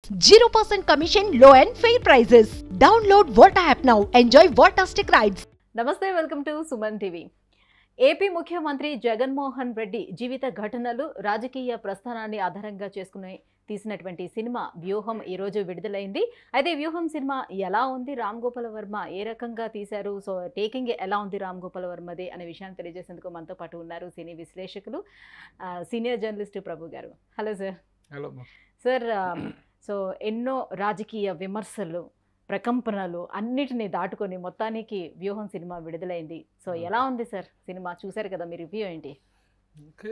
0% commission, low and fair prices. Download Volta app now. Enjoy Voltastic rides. నమస్తే welcome to Suman TV AP ముఖ్యమంత్రి జగన్మోహన్ రెడ్డి జీవిత ఘటనలు రాజకీయ ప్రస్థానాన్ని ఆధారంగా చేసుకుని తీసినటువంటి సినిమా వ్యూహం ఈరోజు విడుదలైంది అయితే వ్యూహం సినిమా ఎలా ఉంది రామ్ గోపాల్ వర్మ ఏ రకంగా తీశారు సో టేకింగ్ ఎలా ఉంది రామ్ గోపాల్ వర్మది అనే విషయాన్ని తెలియజేసేందుకు మనతో పాటు ఉన్నారు సినీ విశ్లేషకులు ఆ, senior journalist Prabhu garu hello sir hello sir ఆ, సో ఎన్నో రాజకీయ విమర్శలు ప్రకంపనలు అన్నిటినీ దాటుకొని మొత్తానికి వ్యూహం సినిమా విడుదలైంది సో ఎలా ఉంది సార్ సినిమా చూశారు కదా మీ రివ్యూ ఏంటి ఓకే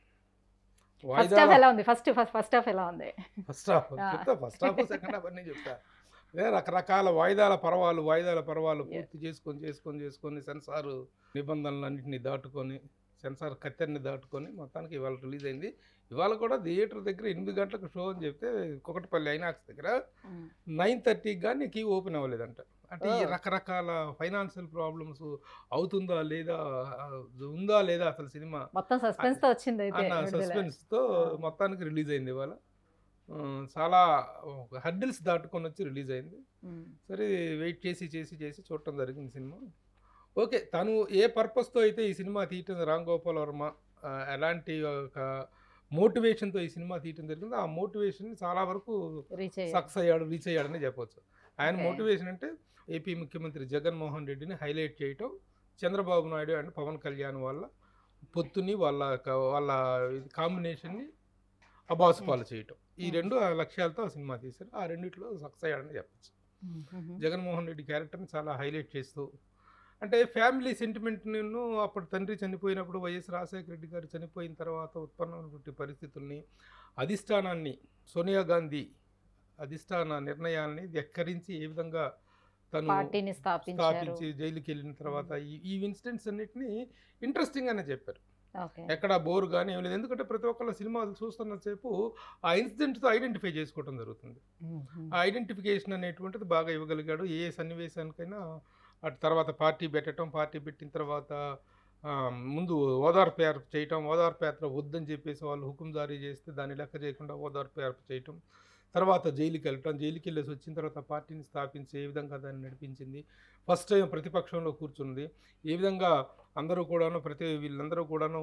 ఫస్ట్ హాఫ్ ఎలా ఉంది ఫస్ట్ ఫస్ట్ హాఫ్ ఎలా ఉంది ఫస్ట్ హాఫ్ ఆ. చెప్తా ఫస్ట్ హాఫ్ సెకండ్ హాఫ్ అన్నీ చెప్తా అదే రకరకాల వాయిదాల పర్వాలు వాయిదాల పర్వాలు Yeah. పూర్తి చేసుకొని చేసుకొని చేసుకొని సెన్సార్ నిబంధనలు అన్నింటినీ దాటుకొని సెన్సార్ కత్తెరని దాటుకొని మొత్తానికి ఇవాళ రిలీజ్ అయింది ఇవాళ కూడా థియేటర్ దగ్గర ఎనిమిది గంటలకు షో అని చెప్తే కుకటపల్లి ఐనాక్స్ దగ్గర నైన్ థర్టీకి కానీ కీ ఓపెన్ అవ్వలేదంట అంటే ఈ Oh. రకరకాల ఫైనాన్షియల్ ప్రాబ్లమ్స్ అవుతుందా లేదా ఆ, ఉందా లేదా అసలు సినిమా మొత్తం సస్పెన్స్ తో వచ్చింది అయితే అన్న విడుదల. సస్పెన్స్తో ఆ. మొత్తానికి రిలీజ్ అయింది ఇవాళ ఆ, చాలా హర్డిల్స్ దాటుకొని వచ్చి రిలీజ్ అయింది ఉమ్, సరే వెయిట్ చేసి చేసి చేసి చూడటం జరిగింది సినిమా ఓకే తను ఏ పర్పస్తో అయితే ఈ సినిమా తీయటం రామ్ గోపాల్ వర్మ ఆ, ఎలాంటి ఒక మోటివేషన్తో ఈ సినిమా తీయటం జరిగిందో ఆ మోటివేషన్ చాలా వరకు రీచ్ అయ్యారు. సక్సెస్ అయ్యాడు రీచ్ అయ్యాడని చెప్పొచ్చు ఆయన Okay. మోటివేషన్ అంటే ఏపీ ముఖ్యమంత్రి జగన్మోహన్ రెడ్డిని హైలైట్ చేయటం చంద్రబాబు నాయుడు అండ్ పవన్ కళ్యాణ్ వాళ్ళ పొత్తుని వాళ్ళ క- వాళ్ళ కాంబినేషన్ని అబాసుపాలు చేయటం ఈ Hmm. రెండు ఆ లక్ష్యాలతో ఆ సినిమా తీశారు ఆ రెండిట్లో సక్సెస్ అయ్యాడని చెప్పచ్చు ఉమ్, ఉమ్, ఉమ్. జగన్మోహన్ రెడ్డి క్యారెక్టర్ని చాలా హైలైట్ చేస్తూ అంటే ఫ్యామిలీ సెంటిమెంట్ను అప్పుడు తండ్రి చనిపోయినప్పుడు వైఎస్ రాజశేఖర రెడ్డి గారు చనిపోయిన తర్వాత ఉత్పన్నమైనటువంటి పరిస్థితుల్ని అధిష్టానాన్ని సోనియా గాంధీ అధిష్టాన నిర్ణయాల్ని ధిక్కరించి ఏ విధంగా తను పార్టీని స్థాపించారు స్థాపించి జైలుకి వెళ్ళిన తర్వాత ఈ ఈ ఇన్సిడెంట్స్ అన్నిటిని ఇంట్రెస్టింగ్గానే చెప్పారు ఓకే ఎక్కడ బోర్ కానీ ఏం లేదు ఎందుకంటే ప్రతి ఒక్కళ్ళ సినిమాలు చూస్తున్నసేపు ఆ ఇన్సిడెంట్తో ఐడెంటిఫై చేసుకోవడం జరుగుతుంది ఉమ్, ఉమ్. ఆ ఐడెంటిఫికేషన్ అనేటువంటిది బాగా ఇవ్వగలిగాడు ఏ సన్నివేశానికైనా అటు తర్వాత పార్టీ పెట్టడం పార్టీ పెట్టిన తర్వాత ఆ, ముందు ఓదార్పు యాత్ర చేయటం ఓదార్పు యాత్ర వద్దని చెప్పేసి వాళ్ళు హుకుం జారీ చేస్తే దాన్ని లెక్క చేయకుండా ఓదార్పు యాత్ర చేయటం తర్వాత జైలుకి వెళ్ళటం జైలుకి వెళ్ళేసి వచ్చిన తర్వాత పార్టీని స్థాపించి ఏ విధంగా దాన్ని నడిపించింది ఫస్ట్ టైం ప్రతిపక్షంలో కూర్చుంది ఏ విధంగా అందరూ కూడాను ప్రతి వీళ్ళందరూ కూడాను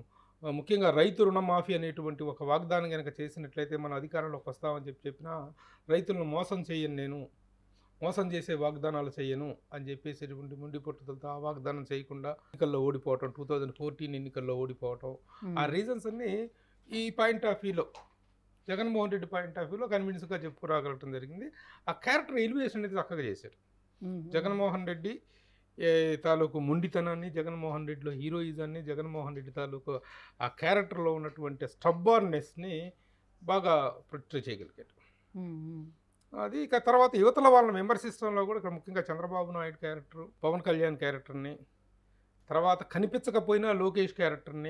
ఆ, ముఖ్యంగా రైతు రుణమాఫీ అనేటువంటి ఒక వాగ్దానం కనుక చేసినట్లయితే మన అధికారంలోకి వస్తామని చెప్పి చెప్పినా రైతులను మోసం చేయను నేను మోసం చేసే వాగ్దానాలు చేయను అని చెప్పేసేటువంటి ముండి పట్టుదలతో ఆ వాగ్దానం చేయకుండా ఎన్నికల్లో ఓడిపోవటం టూ థౌజండ్ ఫోర్టీన్ ఎన్నికల్లో ఓడిపోవటం ఆ ఉమ్. రీజన్స్ అన్నీ ఈ పాయింట్ ఆఫ్ వ్యూలో జగన్మోహన్ రెడ్డి పాయింట్ ఆఫ్ వ్యూలో కన్విన్స్గా చెప్పుకురాగలటం జరిగింది ఆ క్యారెక్టర్ ఎలివేషన్ అనేది చక్కగా చేశారు ఉమ్, ఉమ్. జగన్మోహన్ రెడ్డి ఏ తాలూకు మొండితనాన్ని జగన్మోహన్ రెడ్డిలో హీరోయిజాన్ని జగన్మోహన్ రెడ్డి తాలూకు ఆ క్యారెక్టర్లో ఉన్నటువంటి స్టబ్బార్నెస్ని బాగా ప్రొట్రే చేయగలిగాడు ఉమ్, ఉమ్. అది ఇక తర్వాత యువతల వాళ్ళని విమర్శించడంలో కూడా ఇక్కడ ముఖ్యంగా చంద్రబాబు నాయుడు క్యారెక్టర్ పవన్ కళ్యాణ్ క్యారెక్టర్ని తర్వాత కనిపించకపోయినా లోకేష్ క్యారెక్టర్ని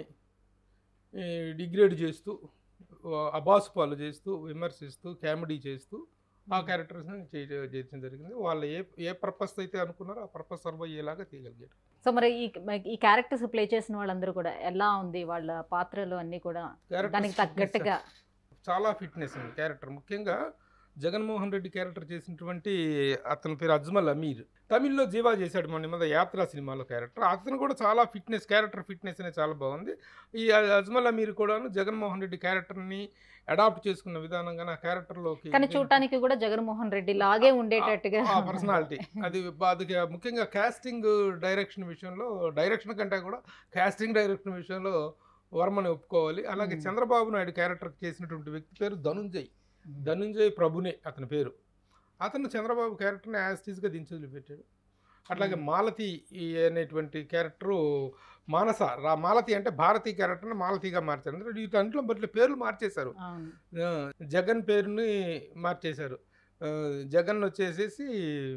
ఈ, డిగ్రేడ్ చేస్తూ ఆ, అబాసు పాలు చేస్తూ విమర్శిస్తూ కామెడీ చేస్తూ ఆ క్యారెక్టర్స్ని చేయడం జరిగింది వాళ్ళు ఏ ఏ పర్పస్ అయితే అనుకున్నారో ఆ పర్పస్ సర్వ్ అయ్యేలాగా తీయగలిగారు సో మరి ఈ ఈ క్యారెక్టర్స్ ప్లే చేసిన వాళ్ళందరూ కూడా ఎలా ఉంది వాళ్ళ పాత్రలు అన్ని కూడా Characters దానికి తగ్గట్టుగా చాలా ఫిట్నెస్ ఉంది క్యారెక్టర్ ముఖ్యంగా జగన్మోహన్ రెడ్డి క్యారెక్టర్ చేసినటువంటి అతని పేరు అజ్మల్ అమీర్ తమిళ్లో జీవా చేశాడు మన మీద యాత్ర సినిమాలో క్యారెక్టర్ అతను కూడా చాలా ఫిట్నెస్ క్యారెక్టర్ ఫిట్నెస్ అనేది చాలా బాగుంది ఈ అజ్మల్ అమీర్ కూడాను జగన్మోహన్ రెడ్డి క్యారెక్టర్ని అడాప్ట్ చేసుకున్న విధానంగా నా క్యారెక్టర్లోకి కానీ చూడటానికి కూడా జగన్మోహన్ రెడ్డి లాగే ఉండేటట్టుగా ఆ పర్సనాలిటీ అది బా- అది ముఖ్యంగా కాస్టింగ్ డైరెక్షన్ విషయంలో డైరెక్షన్ కంటే కూడా కాస్టింగ్ డైరెక్షన్ విషయంలో వర్మని ఒప్పుకోవాలి అలాగే Hmm. చంద్రబాబు నాయుడు క్యారెక్టర్ చేసినటువంటి వ్యక్తి పేరు ధనుంజయ్ ధనుంజయ్ ప్రభునే అతని పేరు అతను చంద్రబాబు క్యారెక్టర్ని యాస్టీస్గా దించి పెట్టాడు అట్లాగే Hmm. మాలతి ఈ అనేటువంటి క్యారెక్టరు మానస రా మాలతి అంటే భారతీ క్యారెక్టర్ని మాలతిగా మార్చారు ఎందుకంటే వీటంట్లో బట్ల పేర్లు మార్చేశారు అవును ఆ, జగన్ పేరుని మార్చేశారు ఆ, జగన్ వచ్చేసేసి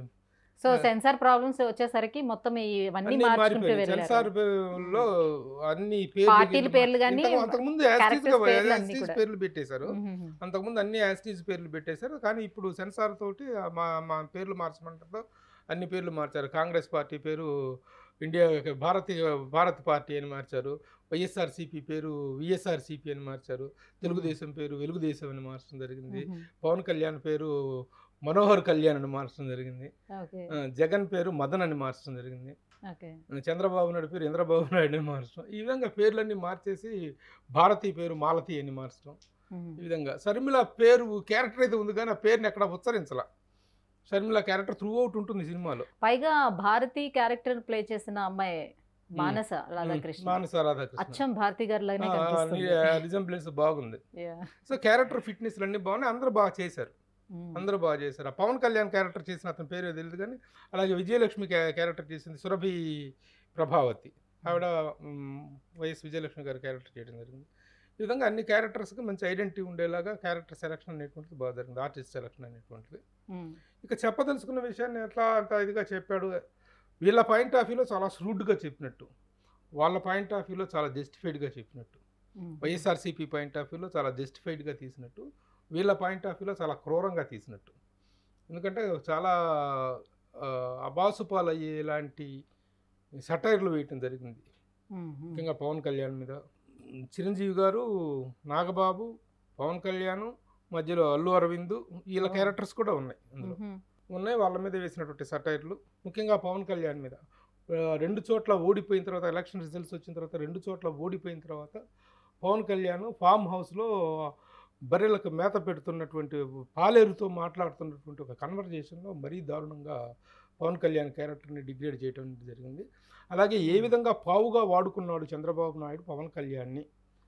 సో ఆ. సెన్సార్ ప్రాబ్లమ్స్ వచ్చేసరికి మొత్తం ఇవన్నీ అన్ని మార్చుకుంటూ మారిపోయాయి సెన్సార్ వెళ్ళారు లో అన్ని పేర్లు పార్టీల పేర్లు గానీ, ఇంతకు- అంతకుముందు characters యాస్టీస్ పేర్లు అన్నీ యాస్టీస్ కూడా. పేర్లు పెట్టేశారు మ్మ్. అంతకుముందు అన్ని యాస్టీస్ పేర్లు పెట్టేశారు కానీ ఇప్పుడు సెన్సార్ తోటి ఆ మా మా పేర్లు మార్చమంటారు అన్ని పేర్లు మార్చారు కాంగ్రెస్ పార్టీ పేరు ఇండియా భారతీయ భారత్ పార్టీ అని మార్చారు వైఎస్ఆర్సీపీ పేరు విఎస్ఆర్సీపీ అని మార్చారు తెలుగుదేశం పేరు వెలుగుదేశం అని మార్చడం జరిగింది పవన్ కళ్యాణ్ పేరు మనోహర్ కళ్యాణ్ అని మార్చడం జరిగింది ఓకే ఆ, జగన్ పేరు మదన్ అని మార్చడం జరిగింది ఓకే ఆ, చంద్రబాబు నాయుడు పేరు ఇంద్రబాబు నాయుడు అని మార్చడం ఈ విధంగా పేర్లన్నీ మార్చేసి భారతి పేరు మాలతి అని మార్చడం ఈ విధంగా షర్మిల పేరు క్యారెక్టర్ అయితే ఉంది కానీ ఆ పేరుని ఎక్కడ ఉచ్చరించాల షర్మిల క్యారెక్టర్ త్రూ అవుట్ ఉంటుంది సినిమాలో పైగా భారతి క్యారెక్టర్ ప్లే చేసిన అమ్మాయి మానస రాధాకృష్ణ మానస రాధాకృష్ణ అచ్చం భారతి గారి లాగానే కనిపిస్తుంది రిజంబ్లెన్స్ బాగుంది Yeah. సో క్యారెక్టర్ ఫిట్నెస్ అన్ని బాగున్నాయి అందరూ బాగా చేశారు Mm. అందరూ బాగా చేశారు ఆ పవన్ కళ్యాణ్ క్యారెక్టర్ చేసిన అతని పేరు తెలియదు కానీ అలాగే విజయలక్ష్మి క్యా- క్యారెక్టర్ చేసింది సురభి ప్రభావతి ఆవిడ మ్, వైఎస్ విజయలక్ష్మి గారి క్యారెక్టర్ చేయడం జరిగింది ఈ విధంగా అన్ని క్యారెక్టర్స్కి మంచి ఐడెంటిటీ ఉండేలాగా క్యారెక్టర్ సెలక్షన్ అనేటువంటిది బాగా జరిగింది ఆర్టిస్ట్ సెలక్షన్ అనేటువంటిది Mm. ఇక చెప్పదలుచుకున్న విషయాన్ని ఎట్లా అంత ఇదిగా చెప్పాడు వీళ్ళ పాయింట్ ఆఫ్ వ్యూలో చాలా శ్రూడ్గా చెప్పినట్టు వాళ్ళ పాయింట్ ఆఫ్ వ్యూలో చాలా జస్టిఫైడ్గా చెప్పినట్టు Mm. వైఎస్ఆర్సీపీ పాయింట్ ఆఫ్ వ్యూలో చాలా జస్టిఫైడ్గా తీసినట్టు వీళ్ళ పాయింట్ ఆఫ్ వ్యూలో చాలా క్రూరంగా తీసినట్టు ఎందుకంటే చాలా ఆ, అబాసుపాలు అయ్యేలాంటి సటైర్లు వేయటం జరిగింది Mm. ముఖ్యంగా పవన్ కళ్యాణ్ మీద చిరంజీవి గారు నాగబాబు పవన్ కళ్యాణ్ మధ్యలో అల్లు అరవింద్ వీళ్ళ Oh. క్యారెక్టర్స్ కూడా ఉన్నాయి అందులో Mhm. ఉన్నాయి వాళ్ళ మీద వేసినటువంటి సటైర్లు ముఖ్యంగా పవన్ కళ్యాణ్ మీద ఆ, రెండు చోట్ల ఓడిపోయిన తర్వాత ఎలక్షన్ రిజల్ట్స్ వచ్చిన తర్వాత రెండు చోట్ల ఓడిపోయిన తర్వాత పవన్ కళ్యాణ్ ఫామ్ హౌస్లో బర్రెలకు మేత పెడుతున్నటువంటి పాలేరుతో మాట్లాడుతున్నటువంటి ఒక కన్వర్జేషన్లో మరీ దారుణంగా పవన్ కళ్యాణ్ క్యారెక్టర్ని డిగ్రేడ్ చేయడం జరిగింది అలాగే ఏ విధంగా పావుగా వాడుకున్నాడు చంద్రబాబు నాయుడు పవన్ కళ్యాణ్ని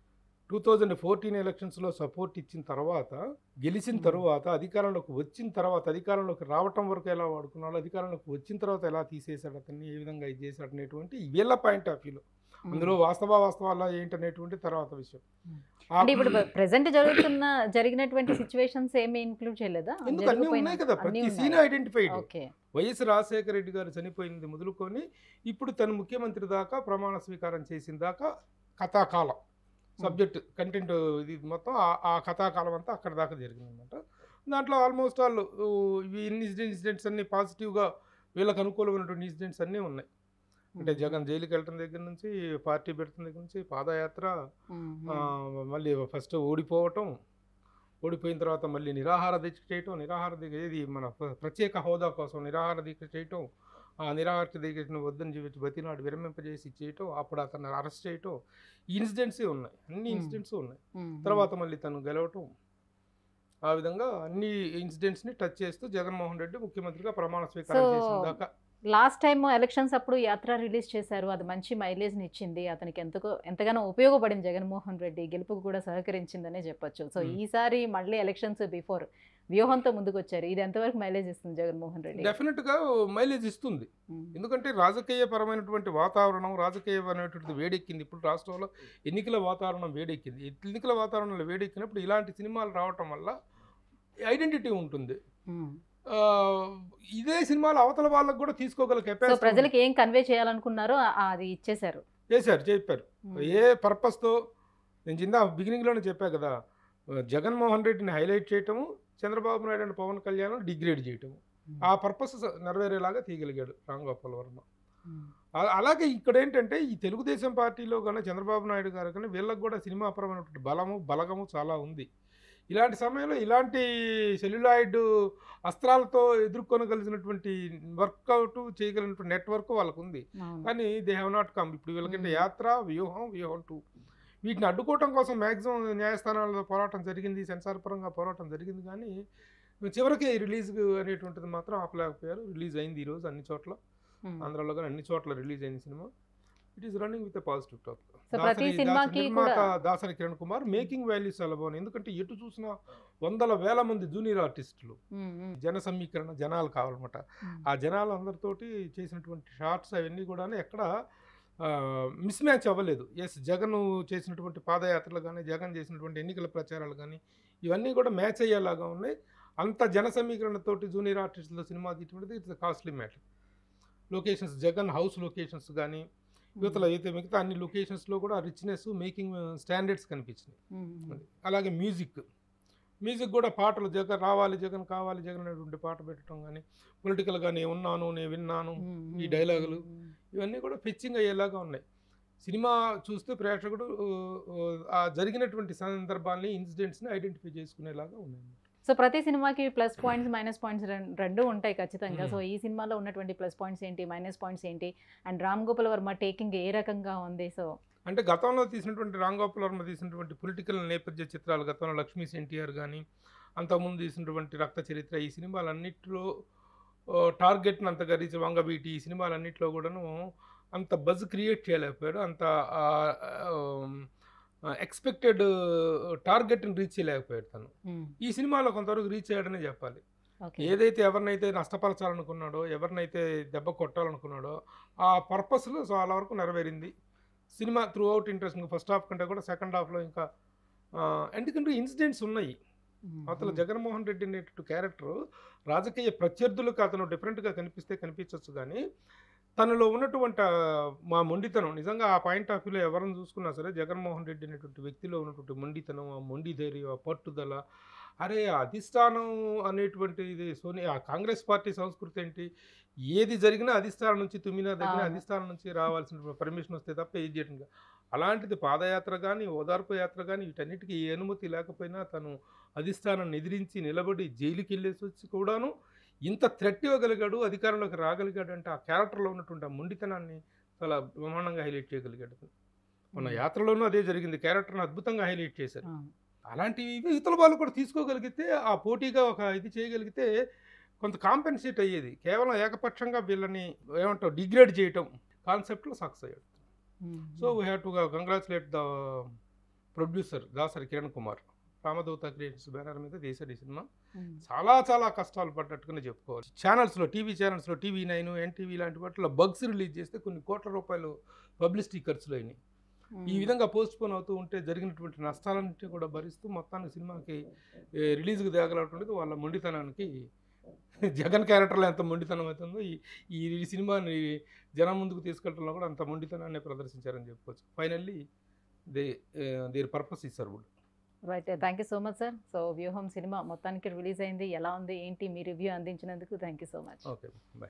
టూ థౌజండ్ ఫోర్టీన్ ఎలక్షన్స్లో సపోర్ట్ ఇచ్చిన తర్వాత గెలిచిన Hmm. తర్వాత అధికారంలోకి వచ్చిన తర్వాత అధికారంలోకి రావటం వరకు ఎలా వాడుకున్నాడు అధికారంలోకి వచ్చిన తర్వాత ఎలా తీసేశాడు అతన్ని ఏ విధంగా ఇది చేశాడు అనేటువంటి వీళ్ళ పాయింట్ ఆఫ్ వ్యూలో అందులో వాస్తవ వాస్తవాల ఏంటనేటువంటి తర్వాత విషయం Hmm. ఆ- అంటే ఇప్పుడు ప్రెసెంట్ జరుగుతున్న జరిగినటువంటి సిచ్యువేషన్స్ ఏమి ఇన్క్లూడ్ చేయలేదా ఎందుకు అన్నీ జరిగిపోయిన- ఉన్నాయి కదా అన్నీ ప్రతి సీన్ ఉన్నాయి. Identified okay YS Rajasekhara Reddy garu చనిపోయింది మొదలుకొని ఇప్పుడు తను ముఖ్యమంత్రి దాకా ప్రమాణ స్వీకారం చేసిన దాకా కథాకాలం సబ్జెక్ట్ కంటెంట్ ఇది మొత్తం ఆ- ఆ కథాకాలం అంతా అక్కడ దాకా జరిగింది అనమాట దాంట్లో ఆల్మోస్ట్ ఆల్ ఇవి ఇన్సిడెంట్ ఇన్సిడెంట్స్ అన్ని పాజిటివ్గా వీళ్ళకి అనుకూలమైనటువంటి ఇన్సిడెంట్స్ అన్నీ ఉన్నాయి అంటే జగన్ జైలుకి వెళ్ళటం దగ్గర నుంచి పార్టీ పెట్టడం దగ్గర నుంచి పాదయాత్ర ఆ, మళ్ళీ ఫస్ట్ ఓడిపోవటం ఓడిపోయిన తర్వాత మళ్ళీ నిరాహార దీక్ష చేయటం నిరాహార దీక్ష ఏది మన ప్ర- ప్రత్యేక హోదా కోసం నిరాహార దీక్ష చేయటం ఆ నిరాహార దీక్షను వద్దని చెప్పి బతినాడు విరమింపజేసి చేయటం అప్పుడు అతను అరెస్ట్ చేయటం ఈ ఇన్సిడెంట్సే ఉన్నాయి అన్ని Hmm. ఇన్సిడెంట్స్ ఉన్నాయి తర్వాత మళ్ళీ తను గెలవటం ఆ విధంగా అన్ని ఇన్సిడెంట్స్ని టచ్ చేస్తూ జగన్మోహన్ రెడ్డి ముఖ్యమంత్రిగా ప్రమాణ స్వీకారం So, చేసిన దాకా లాస్ట్ టైం ఎలక్షన్స్ అప్పుడు యాత్ర రిలీజ్ చేశారు అది మంచి మైలేజ్ ని ఇచ్చింది అతనికి ఎంతకో ఎంతగానో ఉపయోగపడింది జగన్మోహన్ రెడ్డి గెలుపుకు కూడా సహకరించిందనే చెప్పొచ్చు సో Hmm. ఈసారి మళ్ళీ ఎలక్షన్స్ బిఫోర్ వ్యూహంతో ముందుకు వచ్చారు ఇది ఎంతవరకు మైలేజ్ ఇస్తుంది జగన్మోహన్ రెడ్డి డెఫినెట్గా మైలేజ్ ఇస్తుంది Hmm. ఎందుకంటే రాజకీయపరమైనటువంటి వాతావరణం రాజకీయపరమైనటువంటి వేడెక్కింది ఇప్పుడు రాష్ట్రంలో ఎన్నికల వాతావరణం వేడెక్కింది ఎన్నికల వాతావరణంలో వేడెక్కినప్పుడు ఇలాంటి సినిమాలు రావటం వల్ల ఐడెంటిటీ ఉంటుంది Hmm. ఆ, ఇదే సినిమాలు అవతల వాళ్ళకు కూడా తీసుకోగల సో కెపాసిటీ ప్రజలకు ఏం కన్వే చేయాలనుకున్నారో ఆ- అది ఇచ్చేశారు చేశారు చెప్పారు Hmm. ఏ పర్పస్తో నేను చిందా బిగినింగ్లోనే చెప్పా కదా జగన్మోహన్ రెడ్డిని హైలైట్ చేయటము చంద్రబాబు నాయుడు అండ్ పవన్ కళ్యాణ్ డిగ్రేడ్ చేయటము ఆ పర్పస్ నెరవేరేలాగా తీయగలిగాడు రామ్ గోపాల్ వర్మ Hmm. అ- అలాగే ఇక్కడ ఏంటంటే ఈ తెలుగుదేశం పార్టీలో కానీ చంద్రబాబు నాయుడు గారు కానీ వీళ్ళకి కూడా సినిమాపరమైనటువంటి బలము బలగము చాలా ఉంది ఇలాంటి సమయంలో ఇలాంటి సెల్యులాయిడ్ అస్త్రాలతో ఎదుర్కొనగలిగినటువంటి వర్కౌట్ చేయగలిగినటువంటి నెట్వర్క్ వాళ్ళకు ఉంది అవును. కానీ దే హ్యావ్ నాట్ కమ్ ఇప్పుడు వీళ్ళకంటే Hmm. యాత్ర వ్యూహం వ్యూహం టూ వీటిని అడ్డుకోవటం కోసం మ్యాక్సిమం న్యాయస్థానాల్లో పోరాటం జరిగింది సెన్సార్ పరంగా పోరాటం జరిగింది కానీ చివరికి రిలీజ్ అనేటువంటిది మాత్రం ఆపలేకపోయారు రిలీజ్ అయింది ఈరోజు అన్ని చోట్ల Hmm. ఆంధ్రాలో కానీ అన్ని చోట్ల రిలీజ్ అయింది cinema it is running with positive talk So, ప్రతి సినిమాకి కూడా- దాసరి కిరణ్ కుమార్ మేకింగ్ వాల్యూస్ చాలా బాగున్నాయి ఎందుకంటే ఎటు చూసినా వందల వేల మంది జూనియర్ ఆర్టిస్టులు Hmm. Hmm. జన సమీకరణ జనాలు కావాలన్నమాట Hmm. ఆ జనాలు అందరితోటి చేసినటువంటి షార్ట్స్ అవన్నీ కూడా ఎక్కడ మిస్ మ్యాచ్ అవ్వలేదు ఎస్ జగన్ చేసినటువంటి పాదయాత్రలు కానీ జగన్ చేసినటువంటి ఎన్నికల ప్రచారాలు కానీ ఇవన్నీ కూడా మ్యాచ్ అయ్యేలాగా ఉన్నాయి అంత జన సమీకరణతోటి జూనియర్ ఆర్టిస్టుల సినిమా తీయటువంటిది it's costly matter locations Jagan house locations కానీ యువతల అయితే మిగతా అన్ని లొకేషన్స్లో కూడా రిచ్నెస్ మేకింగ్ స్టాండర్డ్స్ కనిపించినాయి Hmm. అలాగే మ్యూజిక్ మ్యూజిక్ కూడా పాటలు జగన్ రావాలి జగన్ కావాలి జగన్ అనేటువంటి పాట పెట్టడం కానీ పొలిటికల్గా నేను ఉన్నాను నేను విన్నాను Hmm. ఈ డైలాగులు Hmm. ఇవన్నీ కూడా పిచ్చింగ్ అయ్యేలాగా ఉన్నాయి సినిమా చూస్తే ప్రేక్షకుడు ఆ, ఆ జరిగినటువంటి సందర్భాల్ని ఇన్సిడెంట్స్ని ఐడెంటిఫై చేసుకునేలాగా ఉన్నాయి సో ప్రతి సినిమాకి ప్లస్ పాయింట్స్ మైనస్ పాయింట్స్ రెండు ఉంటాయి ఖచ్చితంగా Hmm. సో ఈ సినిమాలో ఉన్నటువంటి ప్లస్ పాయింట్స్ ఏంటి మైనస్ పాయింట్స్ ఏంటి అండ్ రామ్ గోపాల్ వర్మ టేకింగ్ ఏ రకంగా ఉంది సో అంటే గతంలో తీసినటువంటి రాంగోపాల్ వర్మ తీసినటువంటి పొలిటికల్ నేపథ్య చిత్రాలు గతంలో లక్ష్మీ ఎన్టీఆర్ కానీ అంతకుముందు తీసినటువంటి రక్త చరిత్ర ఈ సినిమాలన్నింటిలో టార్గెట్ని అంతగా రీచ్ వంగబీటి ఈ సినిమాలన్నింటిలో కూడాను అంత బజ్ క్రియేట్ చేయలేకపోయాడు అంత ఎక్స్పెక్టెడ్ టార్గెట్ని రీచ్ చేయలేకపోయాడు తను ఈ సినిమాలో కొంతవరకు రీచ్ అయ్యాడనే చెప్పాలి ఓకే ఏదైతే ఎవరినైతే నష్టపరచాలనుకున్నాడో ఎవరినైతే దెబ్బ కొట్టాలనుకున్నాడో ఆ పర్పస్లో చాలా వరకు నెరవేరింది cinema throughout interesting first half కంటే కూడా సెకండ్ హాఫ్లో ఇంకా ఆ, ఎందుకంటే ఇన్సిడెంట్స్ ఉన్నాయి అవతల జగన్మోహన్ రెడ్డి అనేటువంటి క్యారెక్టర్ రాజకీయ ప్రత్యర్థులకు అతను డిఫరెంట్గా కనిపిస్తే కనిపించవచ్చు కానీ తనలో ఉన్నటువంటి ఆ, మా మొండితనం నిజంగా ఆ పాయింట్ ఆఫ్ వ్యూలో ఎవరిని చూసుకున్నా సరే జగన్మోహన్ రెడ్డి అనేటువంటి వ్యక్తిలో ఉన్నటువంటి మొండితనం ఆ మొండి ధైర్యం ఆ పట్టుదల అరే ఆ అధిష్టానం అనేటువంటి ఇది సోని ఆ కాంగ్రెస్ పార్టీ సంస్కృతి ఏంటి ఏది జరిగినా అధిష్టానం నుంచి తుమ్మినా దగ్గర అవును. అధిష్టానం నుంచి రావాల్సిన పర్మిషన్ వస్తే తప్ప ఏది చేయడం కాదు. అలాంటిది పాదయాత్ర కానీ ఓదార్పు యాత్ర కానీ వీటన్నిటికీ ఏ అనుమతి లేకపోయినా తను అధిష్టానాన్ని ఎదిరించి నిలబడి జైలుకి వెళ్ళేసి వచ్చి కూడాను ఇంత థ్రెట్ ఇవ్వగలిగాడు అధికారంలోకి రాగలిగాడు అంటే ఆ క్యారెక్టర్లో ఉన్నటువంటి ఆ మొండితనాన్ని చాలా బ్రహ్మాండంగా హైలైట్ చేయగలిగాడు అతను. మన యాత్రలోనూ అదే జరిగింది క్యారెక్టర్ని అద్భుతంగా హైలైట్ చేశారు అలాంటివి ఇతర వాళ్ళు కూడా తీసుకోగలిగితే ఆ పోటీగా ఒక ఇది చేయగలిగితే కొంత కాంపెన్సేట్ అయ్యేది కేవలం ఏకపక్షంగా వీళ్ళని ఏమంటావు డిగ్రేడ్ చేయటం కాన్సెప్ట్లో సక్సెస్ అయ్యాడు so we have to congratulate the producer Dasari Kiran Kumar Ramadootha creations banner మీద తీశాడు ఈ సినిమా చాలా చాలా కష్టాలు పడ్డట్టుగానే చెప్పుకోవాలి ఛానల్స్లో టీవీ ఛానల్స్లో టీవీ నైన్ ఎన్టీవీ లాంటి వాటిలో బగ్స్ రిలీజ్ చేస్తే కొన్ని కోట్ల రూపాయలు పబ్లిసిటీ ఖర్చులు అయినాయి ఈ విధంగా పోస్ట్ పోన్ అవుతూ ఉంటే జరిగినటువంటి నష్టాలన్నింటినీ కూడా భరిస్తూ మొత్తానికి సినిమాకి ఏ, రిలీజ్కి తేగలటువంటిది వాళ్ళ మొండితనానికి జగన్ క్యారెక్టర్లో ఎంత మొండితనం అవుతుందో ఈ ఈ సినిమాని జనం ముందుకు తీసుకెళ్ళడంలో కూడా అంత మొండితనాన్ని ప్రదర్శించారని చెప్పుకోవచ్చు finally they their purpose is served right thank you so much sir so Vyuham cinema మొత్తానికి రిలీజ్ అయింది ఎలా ఉంది ఏంటి మీ రివ్యూ అందించినందుకు thank you so much okay bye